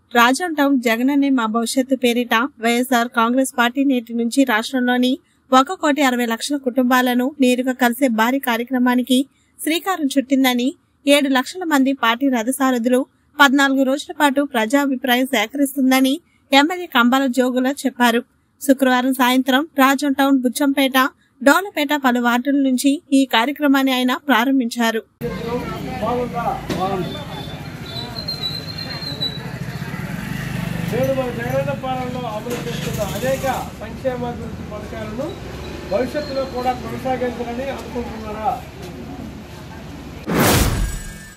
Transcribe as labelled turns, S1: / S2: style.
S1: Rajam town జగనన్నే మా భవిష్యత్తు పేరిట వైఎస్ఆర్ కాంగ్రెస్ పార్టీ నేటి నుంచి రాష్ట్రంలోని ఒక కోటి అరవై లక్షల కుటుంబాలను నేరుగా కలిసే భారీ కార్యక్రమానికి శ్రీకారం చుట్టిందని ఏడు లక్షల మంది పార్టీ రథసారథులు పద్నాలుగు రోజుల పాటు ప్రజాభిప్రాయం సేకరిస్తుందని ఎమ్మెల్యే కంబాల జోగుల చెప్పారు శుక్రవారం సాయంత్రం రాజం టౌన్ బుచ్చంపేట డోలపేట పలు వార్డుల నుంచి ఈ కార్యక్రమాన్ని ఆయన ప్రారంభించారు
S2: బాగుందా బాగుంది నేడు మన జగనన్న పాలనలో అమలు చేస్తున్న అనేక సంక్షేమాభివృద్ధి పథకాలను భవిష్యత్తులో కూడా కొనసాగించాలని అనుకుంటున్నారా